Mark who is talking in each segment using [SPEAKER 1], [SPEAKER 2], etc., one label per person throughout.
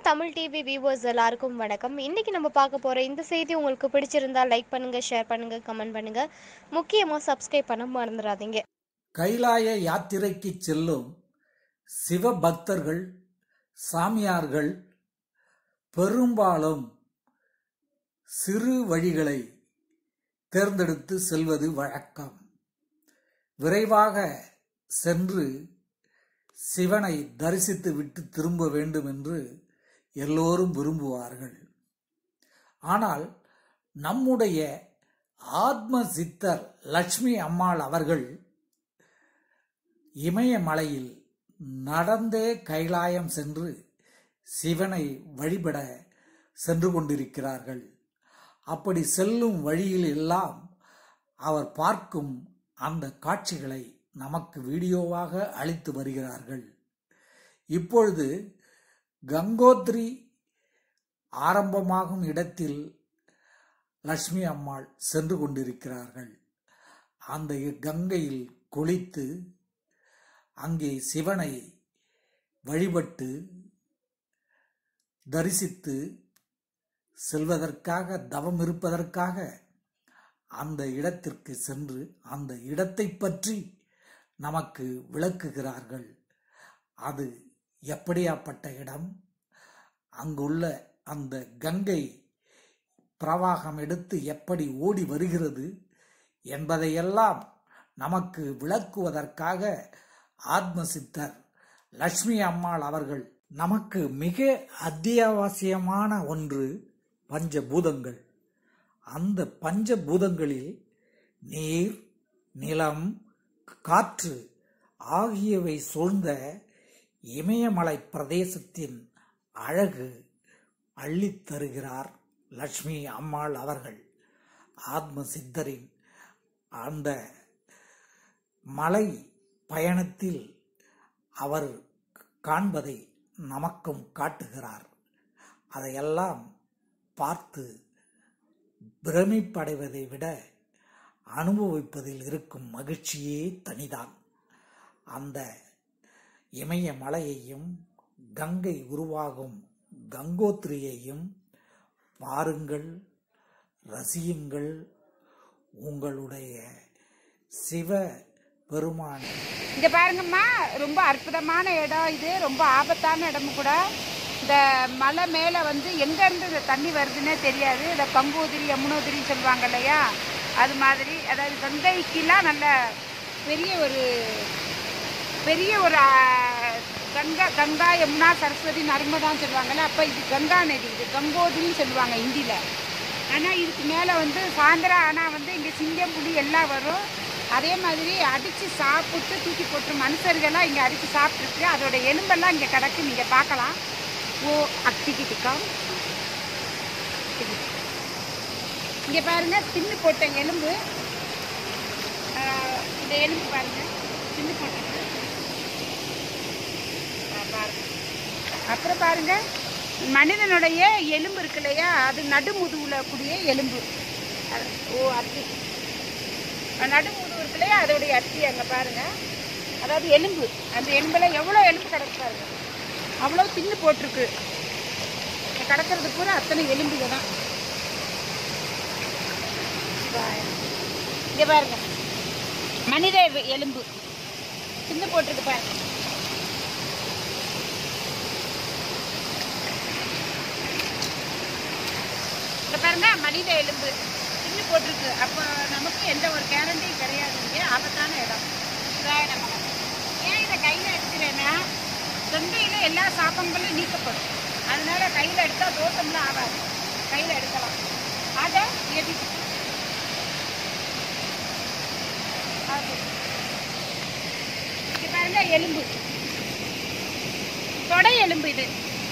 [SPEAKER 1] Tamil TV viewers எல்லாருக்கும் வணக்கம் இன்னைக்கு நம்ம பார்க்க போற இந்த செய்தி உங்களுக்கு பிடிச்சிருந்தா லைக் பண்ணுங்க ஷேர் பண்ணுங்க கமெண்ட் பண்ணுங்க முக்கியமா சப்ஸ்கிரைப் பண்ண மறந்துடாதீங்க
[SPEAKER 2] கைலாய யாத்திரைக்கு செல்லும் சிவபக்தர்கள் சாமியார்கள் பெரும்பாலும் சிறு வழிகளை தேர்ந்தெடுத்து செல்வது வழக்கம் விரைவாக சென்று சிவனை தரிசித்து விட்டு திரும்ப வேண்டும் என்று எல்லோரும் விரும்புவார்கள் ஆனால் நம்முடைய ஆத்ம சித்தர் லட்சுமி அம்மாள் அவர்கள் இமயமலையில் நடந்தே கைலாயம் சென்று சிவனை வழிபட சென்று கொண்டிருக்கிறார்கள் அப்படி செல்லும் வழியில் எல்லாம் அவர் பார்க்கும் அந்த காட்சிகளை நமக்கு வீடியோவாக அளித்து வருகிறார்கள் இப்பொழுது கங்கோத்ரி ஆரம்பமாகும் இடத்தில் லட்சுமி அம்மாள் சென்று கொண்டிருக்கிறார்கள் அந்த கங்கையில் குளித்து அங்கே சிவனை வழிபட்டு தரிசித்து செல்வதற்காக தவம் இருப்பதற்காக அந்த இடத்திற்கு சென்று அந்த இடத்தை பற்றி நமக்கு விளக்குகிறார்கள் அது எப்படியாப்பட்ட இடம் அங்குள்ள அந்த கங்கை பிரவாகம் எடுத்து எப்படி ஓடி வருகிறது என்பதையெல்லாம் நமக்கு விளக்குவதற்காக ஆத்மசித்தர் லட்சுமி அம்மாள் அவர்கள் நமக்கு மிக அத்தியாவசியமான ஒன்று பஞ்சபூதங்கள் அந்த பஞ்சபூதங்களில் நீர் நிலம் காற்று ஆகியவை சூழ்ந்த இமயமலை பிரதேசத்தின் அழகு அள்ளித் தருகிறார் லட்சுமி அம்மாள் அவர்கள் ஆத்ம சித்தரின் அந்த மலை பயணத்தில் அவர் காண்பதை நமக்கும் காட்டுகிறார் அதையெல்லாம் பார்த்து பிரமிப்படைவதை விட அனுபவிப்பதில் இருக்கும் மகிழ்ச்சியே தனிதான் அந்த இமய மலையையும் கங்கை உருவாகும் கங்கோத்திரியையும் பாருங்கள் ரசியுங்கள் உங்களுடைய சிவ பெருமான்
[SPEAKER 3] இங்க பாருங்கம்மா ரொம்ப அற்புதமான இடம் இது ரொம்ப ஆபத்தான இடமும் கூட இந்த மலை மேலே வந்து எங்க இருந்து இந்த தண்ணி வருதுன்னே தெரியாது இந்த கங்கோதிரி யமுனோதிரி சொல்லுவாங்க இல்லையா அது மாதிரி அதாவது கங்கைக்கெல்லாம் நல்ல பெரிய ஒரு பெரிய ஒரு ஆ, கங்கா கங்கா யமுனா சரஸ்வதி நர்மதான்னு சொல்லுவாங்கல்ல அப்போ இது கங்கா நதி இது கங்கோதிரின்னு சொல்லுவாங்க ஹிந்தியில் ஆனால் இதுக்கு மேலே வந்து சாயந்தரம் ஆனால் வந்து இங்கே சிங்கம் புலி எல்லாம் வரும் அதே மாதிரி அடித்து சாப்பிட்டு தூக்கி போட்டு மனுஷர்கள்லாம் இங்கே அடித்து சாப்பிட்ருக்கு அதோட எலும்பெல்லாம் இங்கே கிடக்கு நீங்கள் பார்க்கலாம் ஓ அக்திக்கு டிக்கம் இங்கே பாருங்க தின்னு போட்ட எலும்பு ஆஹ், இந்த எலும்பு பாருங்க தின்னு போட்டிருக்கு ஆ, பாருங்க அப்புறம் பாருங்க மனிதனுடைய எலும்பு இருக்கு இல்லையா அது நடுமுதுகுல கூடிய எலும்பு அது- ஓ அத்தி நடுமுதுகு இருக்கு இல்லையா அதோடைய அத்தி அங்கே பாருங்க அதாவது எலும்பு அந்த எலும்புல எவ்வளோ எலும்பு கிடக்கு பாருங்க அவ்வளோ தின்னு போட்டிருக்கு இங்க கிடக்கிறது பூரா அத்தனை எலும்புக தான் இங்கே பாருங்க மனித எ- எலும்பு தின்னு போட்டிருக்கு பாருங்க இங்க பாருங்க மனித எலும்பு தின்னு போட்டிருக்கு அப்போ நமக்கு எந்த ஒரு கேரண்டியும் கிடையாது இங்கே ஆபத்தான இடம் சிவாய நமக ஏன் இதை கையில் எடுக்கிறேன்னா கங்கையில் எல்லா சாபங்களும் நீக்கப்படும் அதனால கையில் எடுத்தால் தோட்டம்லாம் ஆகாது கையில் எடுக்கலாம் அதை எதி இங்க பாருங்க எலும்பு தொடை எலும்பு இது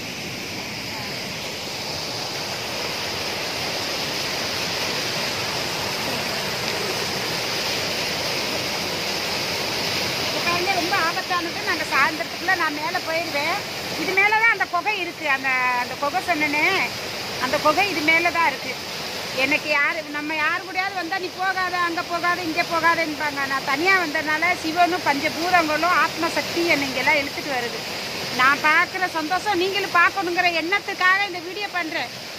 [SPEAKER 3] இது பாருங்க ரொம்ப ஆபத்தானது நாங்கள் சாயந்தரத்துக்குள்ள நான் மேலே போயிடுவேன் இது மேலே தான் அந்த குகை இருக்குது அந்த அந்த குகை சொன்னனே அந்த குகை இது மேலே தான் இருக்குது எனக்கு யார் நம்ம யார் கூடயாவது வந்தால் நீ போகாத அங்கே போகாத இங்கே போகாதேன்பாங்க நான் தனியாக வந்ததுனால சிவனும் பஞ்சபூதங்களும் ஆத்ம சக்தி என்னை இங்கெல்லாம் இழுத்துட்டு வருது நான் பார்க்குற சந்தோஷம் நீங்களும் பார்க்கணுங்கிற எண்ணத்துக்காக இந்த வீடியோ பண்ணுறேன்